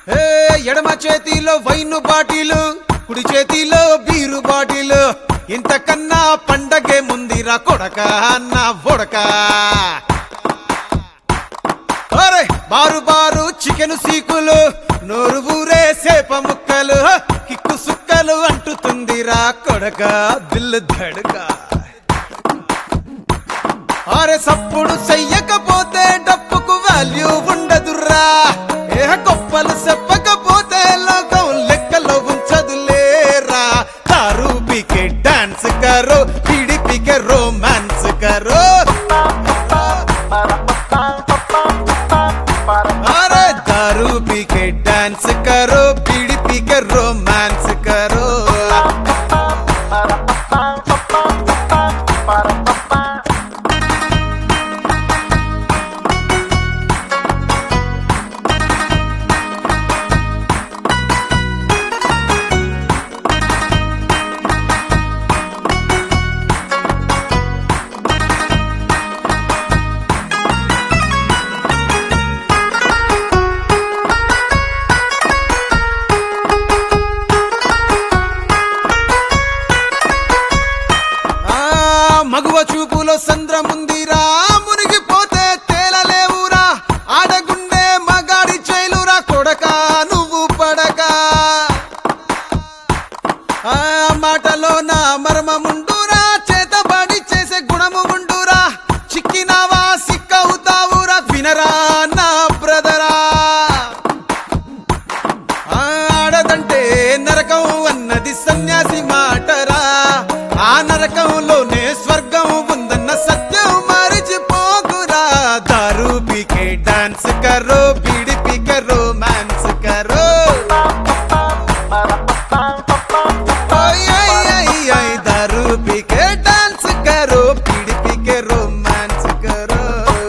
ఏ ఎడమ చేతిలో wine bottle కుడి చేతిలో బీరు బాటిలు ఇంతకన్నా పండగే ముందిరా కొడక అన్న బొడక అరే బారు బారు చికెన్ సీకులు నోరు ఊరే సేప ముక్కలు కిక్కు సుక్కలు అంటుతుందిరా కొడక దిల్లు ధడక అరే సప్పుడు చెయ్యకపోతే డబ్బుకు వాల్యూ ఉండదురా ఏ గొప్పలు చెప్పకపోతే లోకం లెక్కలో ఉంచదులేరా దారు పీకే డాన్స్ కరో పీడి పీకే రోమాన్స్ కరో अरे दारू पी के डांस करो बीड़ी पी के रोमांस करो ఆ మగువ చూపులో సంద్రముందిరా మునిగిపోతే తేలలేవురా ఆడగుండే మగాడి చైలురా కొడక నువ్వు పడక ఆ మాటలో నా మర్మముండురా చేతబడి చేసే గుణము ఉండురా చిక్కినావా సిక్కవుతావురా వినరా నా బ్రదరా ఆడదంటే నరకం అన్నది సన్యాసి మాటరా ఆ నరకంలోనే స్వర్గం ఉందన్న సత్యం మరిచిపోకురా దారు పీకే డాన్స్ కరో బీడి పీకే రోమాన్స్ కరో ఓయ్ ఓయ్ ఓయ్ ఓయ్ दारू पी के डांस करो पीड़ी पी के रोमांस करो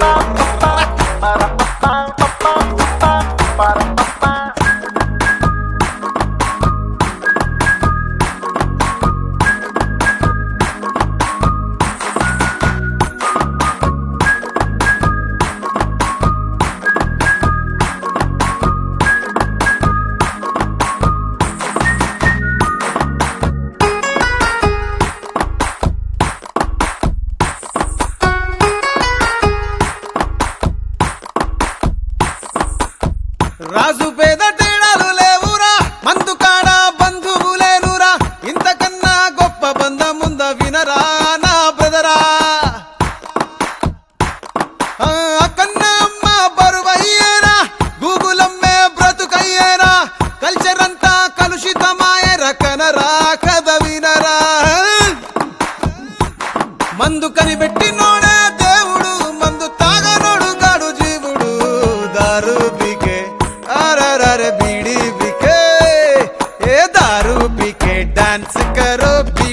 రాజు పేద తేడాలు లేవురా మందు కాడ బంధువులేనురా ఇంతకన్నా గొప్ప బంధముంద వినరా నా బ్రదరా ఆ, కన్నా అమ్మ బరువయ్యేరా గూగులమ్మే బ్రతుకయ్యేరా కల్చర్ అంతా కలుషితమాయరా కనరా కథ వినరా మందు కనిపెట్టినోడే దేవుడు మందు తాగనోడు గాడు జీవుడు దారు పీకే అరరర బీడి పీకే ఏ దారు పీకే డాన్స్ కరో బీ